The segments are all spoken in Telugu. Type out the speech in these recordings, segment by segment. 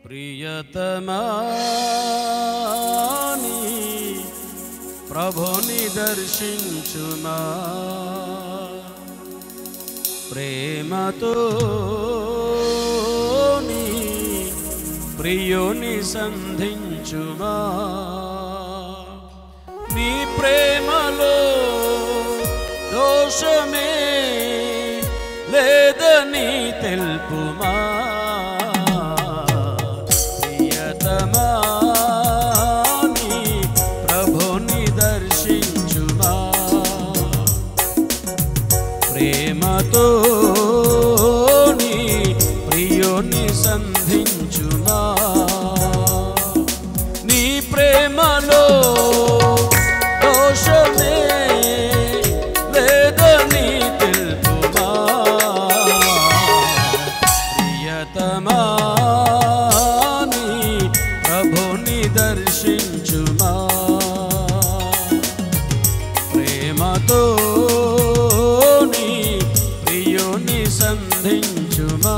ప్రియతమాని ప్రభుని దర్శించుమా ప్రేమతో నీ ప్రియుని సంధించుమా నీ ప్రేమలో దోషమే లేదని తెలుపుమా ప్రియతమా నీ ప్రభుని దర్శించుమా ప్రేమతో నీ ప్రియుని సంధించుమా నీ ప్రేమలో దోషమే లేదని తెలుపుమా ప్రియతమా నీ ప్రభుని దర్శించుమా ప్రేమతో నీ ప్రియుని సంధించుమా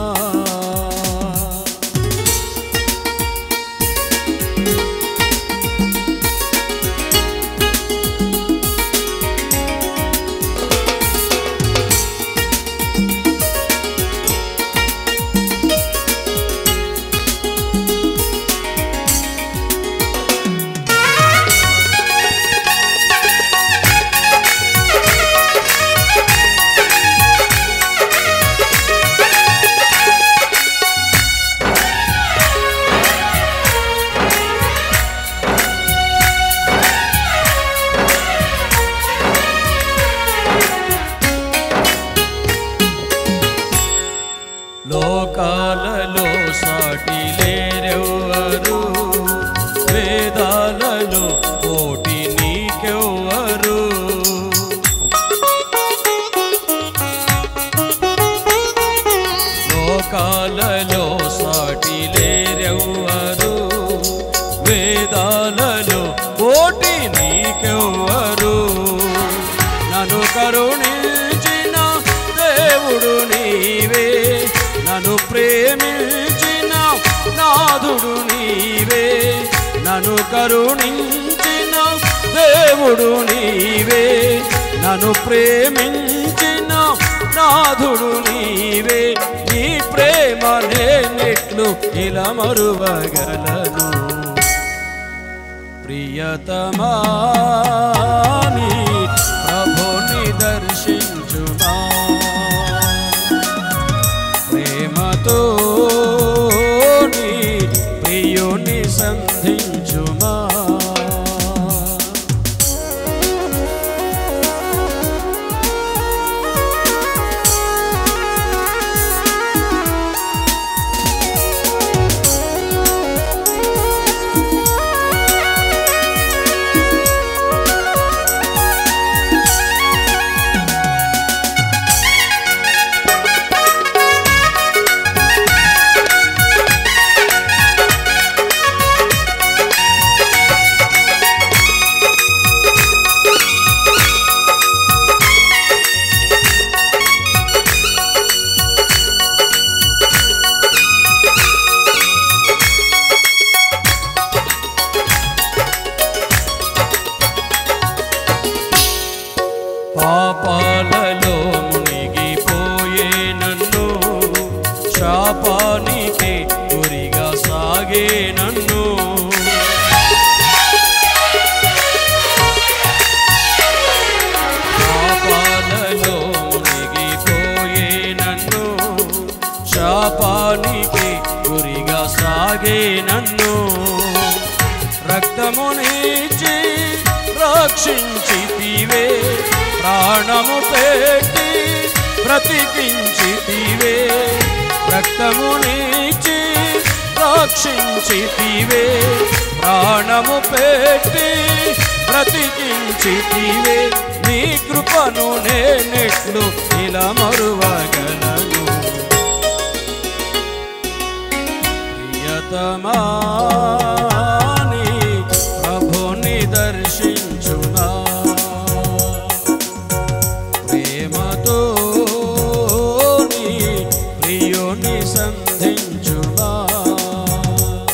లోకాలలో సాటి లేరెవ్వరు వేదాలలో పోటీ నీకెవ్వరు లోకాలలో సాటి లేరెవ్వరు వేదాలలో పోటీ నీకెవ్వరు నన్ను కరుణించిన దేవుడు నీవే నన్ను ప్రేమించిన నాదుడు నీవే నన్ను కరుణించిన దేవుడు నీవే నన్ను ప్రేమించిన నాదుడు నీవే నీ ప్రేమ నేనెట్లు ఇలా మరువగలను ప్రియతమాని ప్రభుని దర్శించుమా ప్రేమతో నీ ప్రియుని సంధించుమా పాపాలలో మునిగిపోయే నన్ను శాపానికి గురిగా సాగే నన్ను పాపాలలో మునిగిపోయే నన్ను శాపానికి గురిగా సాగే నన్ను రక్తమునిచి రక్షించితివే ప్రాణము పెట్టి బ్రతికించితివే రక్తమునిచి రక్షించితివే ప్రాణము పెట్టి బ్రతికించితివే నీ కృపను నేనెట్లు ఇలా మరువగలను ప్రియతమాని ప్రభుని దర్శించుమా ప్రేమతో నీ ప్రియుని సంధించుమా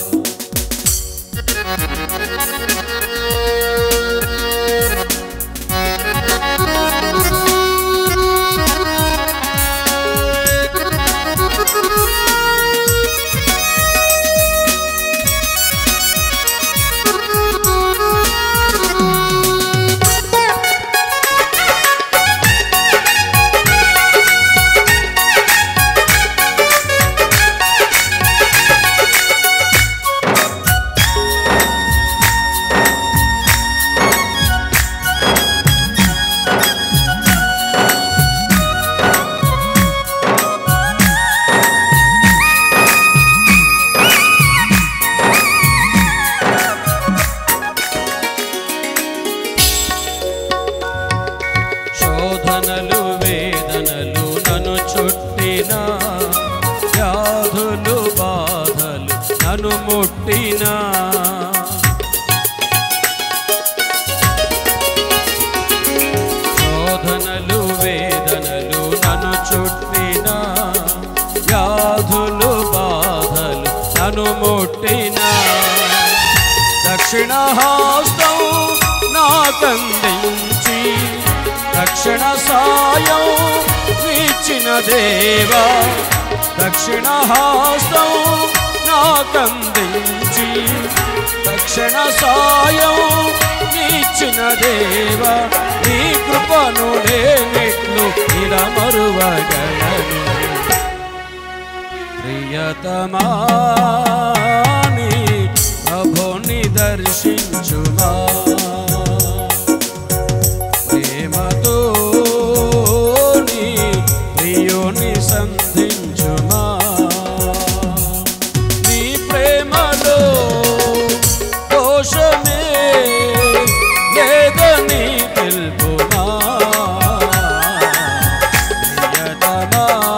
వ్యాధులు బాధలు నన్ను ముట్టినా శోధనలు వేదనలు నన్ను చుట్టిన వ్యాధులు బాధలు నన్ను ముట్టిన దక్షిణ హస్తం నాకందించి దక్షిణ సాయం ఇచ్చిన దేవా దక్షిణ హస్తం నాకందించి దక్షిణ సాయం ఇచ్చిన దేవా నీ కృపను నేనెట్లు ఇలా మరువగలను ప్రియతమా నీ ప్రభుని దర్శించుమా ప్రేమతో నీ ప్రియుని సంధించుమా నీ ప్రేమలో దోషమే లేదని తెలుపుమా ప్రియతమా